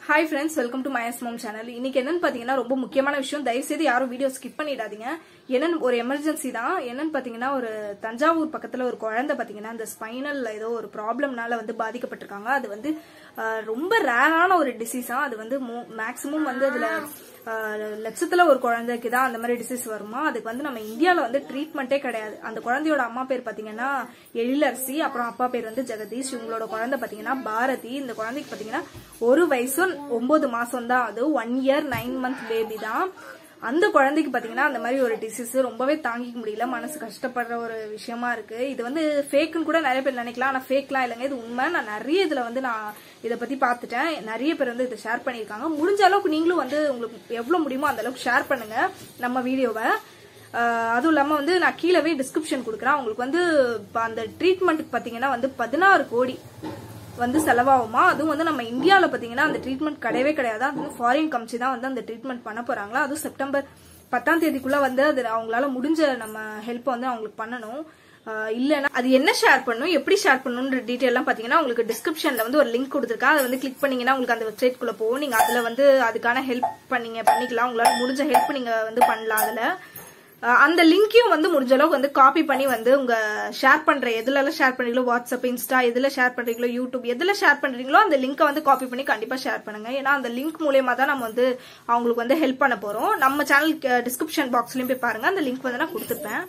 hi friends welcome to Maya's mom channel இன்னைக்கு என்னன்னு பாத்தீங்கன்னா ரொம்ப முக்கியமான விஷயம் தயவுசெய்து யாரும் வீடியோ ஸ்கிப் பண்ணிடாதீங்க என்னன்னு ஒரு எமர்ஜென்சி தான் என்னன்னு பாத்தீங்கன்னா ஒரு தஞ்சாவூர் பக்கத்துல ஒரு குழந்தை பாத்தீங்கன்னா அந்த ஸ்பைனல்ல ஏதோ ஒரு ப்ராப்ளம்னால வந்து பாதிக்கப்பட்டிருக்காங்க அது வந்து ஆஹ், ரொம்ப ரேரான ஒரு டிசீஸா அது வந்து மேக்சிமம் வந்து அதுல ஆஹ், லட்சத்துல ஒரு குழந்தைக்கு தான் அந்த மாதிரி டிசீஸ் வருமா அதுக்கு வந்து நம்ம இந்தியால வந்து ட்ரீட்மெண்ட்டே கிடையாது அந்த குழந்தையோட அம்மா பேர் பாத்தீங்கன்னா எழிலரசி அப்புறம் அப்பா பேர் வந்து ஜெகதீஷ் இவங்களோட குழந்தை பாத்தீங்கன்னா பாரதி இந்த குழந்தைக்கு பாத்தீங்கன்னா ஒரு வயசு ஒன்பது மாசம் தான் அது one year nine month baby தான் அந்த குழந்தைக்கு பாத்தீங்கன்னா அந்த மாதிரி ஒரு டிசீஸ் ரொம்பவே தாங்கிக்க முடியல மனசு கஷ்டப்படுற ஒரு விஷயமா இருக்கு இது வந்து ஃபேக்குன்னு கூட நிறைய பேர் நினைக்கலாம் ஆனா ஃபேக்லாம் இல்லைங்க இது உண்மை நான் நிறைய இதுல வந்து நான் இதை பத்தி பார்த்துட்டேன் நிறைய பேர் வந்து இதை ஷேர் பண்ணியிருக்காங்க முடிஞ்ச அளவுக்கு நீங்களும் வந்து உங்களுக்கு எவ்வளவு முடியுமோ அந்த அளவுக்கு ஷேர் பண்ணுங்க நம்ம வீடியோவை ஆஹ் அதுவும் இல்லாம வந்து நான் கீழவே டிஸ்கிரிப்ஷன் கொடுக்குறேன் உங்களுக்கு வந்து இப்ப அந்த ட்ரீட்மெண்ட்டுக்கு பாத்தீங்கன்னா வந்து பதினாறு கோடி வந்து செலவாகுமா அதுவும் வந்து நம்ம இந்தியாவில் பார்த்தீங்கன்னா அந்த ட்ரீட்மெண்ட் கிடையவே கிடையாது அது வந்து ஃபாரின் கம்பெனி தான் வந்து அந்த ட்ரீட்மெண்ட் பண்ண போறாங்களா அதுவும் செப்டம்பர் பத்தாம் தேதிக்குள்ள வந்து அது அவங்களால முடிஞ்ச நம்ம ஹெல்ப் வந்து அவங்களுக்கு பண்ணணும் ஆஹ் இல்லைன்னா அது என்ன ஷேர் பண்ணணும் எப்படி ஷேர் பண்ணணும்ன்ற டீட்டெயில் எல்லாம் பாத்தீங்கன்னா உங்களுக்கு டிஸ்கிரிப்ஷன்ல வந்து ஒரு லிங்க் கொடுத்துருக்கேன் அதை வந்து கிளிக் பண்ணீங்கன்னா உங்களுக்கு அந்த வெப்சைட் குள்ள போகும் நீங்க அதுல வந்து அதுக்கான ஹெல்ப் பண்ணீங்க பண்ணிக்கலாம் உங்களால முடிஞ்ச ஹெல்ப் நீங்க வந்து பண்ணலாம் அதுல அஹ் அந்த லிங்கையும் வந்து முடிஞ்ச அளவுக்கு வந்து காப்பி பண்ணி வந்து உங்க ஷேர் பண்ற எதுல எல்லாம் ஷேர் பண்றீங்களோ வாட்ஸ்அப் இன்ஸ்டா எதுல ஷேர் பண்றீங்களோ யூடியூப் எதுல ஷேர் பண்றீங்களோ அந்த லிங்கை வந்து காப்பி பண்ணி கண்டிப்பா ஷேர் பண்ணுங்க ஏன்னா அந்த லிங்க் மூலியமா தான் நம்ம வந்து அவங்களுக்கு வந்து ஹெல்ப் பண்ண போறோம் நம்ம சேனல் டிஸ்கிரிப்ஷன் பாக்ஸ்லயும் போய் பாருங்க அந்த லிங்க் வந்து நான் கொடுத்துருப்பேன்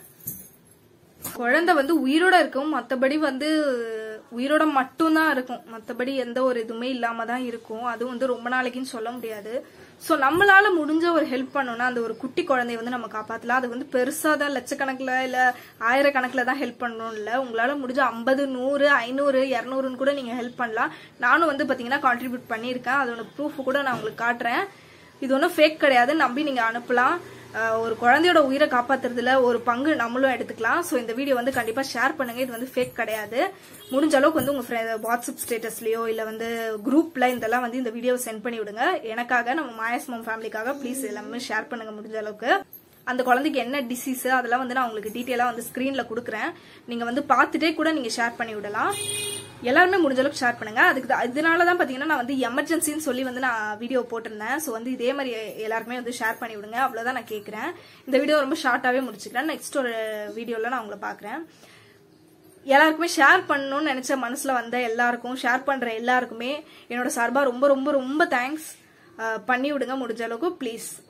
குழந்தை வந்து உயிரோட இருக்கும் மத்தபடி வந்து உயிரோட மட்டும்தான் இருக்கும் மத்தபடி எந்த ஒரு இதுவுமே இல்லாம தான் இருக்கும் அதுவும் வந்து ரொம்ப நாளைக்குன்னு சொல்ல முடியாது சோ நம்மளால முடிஞ்ச ஒரு ஹெல்ப் பண்ணோம்னா அந்த ஒரு குட்டி குழந்தைய வந்து நம்ம காப்பாத்தலாம் அது வந்து பெருசா தான் லட்சக்கணக்கில் இல்ல ஆயிரக்கணக்கில் தான் ஹெல்ப் பண்ணணும் இல்ல உங்களால முடிஞ்ச ஐம்பது நூறு ஐநூறு இரநூறுன்னு கூட நீங்க ஹெல்ப் பண்ணலாம் நானும் வந்து பாத்தீங்கன்னா கான்ட்ரிபியூட் பண்ணியிருக்கேன் அதோட ப்ரூஃப் கூட நான் உங்களுக்கு காட்டுறேன் இது ஒன்றும் ஃபேக் கிடையாது நம்பி நீங்க அனுப்பலாம் அஹ் ஒரு குழந்தையோட உயிரை காப்பாத்துறதுல ஒரு பங்கு நம்மளும் எடுத்துக்கலாம் ஸோ இந்த வீடியோ வந்து கண்டிப்பா ஷேர் பண்ணுங்க இது வந்து ஃபேக் கிடையாது முடிஞ்ச அளவுக்கு வந்து உங்க friend- வாட்ஸ்அப் ஸ்டேட்டஸ்லயோ இல்ல வந்து குரூப்ல இதெல்லாம் வந்து இந்த வீடியோ சென்ட் பண்ணி விடுங்க எனக்காக நம்ம மாயஸ் மம் ஃபேமிலிக்காக ப்ளீஸ் எல்லாமே ஷேர் பண்ணுங்க முடிஞ்ச அளவுக்கு அந்த குழந்தைக்கு என்ன டிசீஸ் அதெல்லாம் வந்து நான் உங்களுக்கு டீட்டெயிலாக வந்து ஸ்க்ரீனில் கொடுக்குறேன் நீங்கள் வந்து பார்த்துட்டே கூட நீங்கள் ஷேர் பண்ணி விடலாம் எல்லாருமே முடிஞ்ச அளவுக்கு ஷேர் பண்ணுங்க அதுக்கு தான் இதனால தான் பார்த்தீங்கன்னா நான் வந்து எமர்ஜென்சின்னு சொல்லி வந்து நான் வீடியோ போட்டிருந்தேன் ஸோ வந்து இதே மாதிரி எல்லாருமே வந்து ஷேர் பண்ணி விடுங்க அவ்வளோதான் நான் கேட்குறேன் இந்த வீடியோ ரொம்ப ஷார்ட்டாகவே முடிச்சுக்கிறேன் நெக்ஸ்ட் ஒரு வீடியோவில் நான் உங்களை பார்க்குறேன் எல்லாருக்குமே ஷேர் பண்ணணும்னு நினைச்ச மனசுல வந்த எல்லாருக்கும் ஷேர் பண்ற எல்லாருக்குமே என்னோட சார்பா ரொம்ப ரொம்ப ரொம்ப தேங்க்ஸ் பண்ணி விடுங்க முடிஞ்ச அளவுக்கு ப்ளீஸ்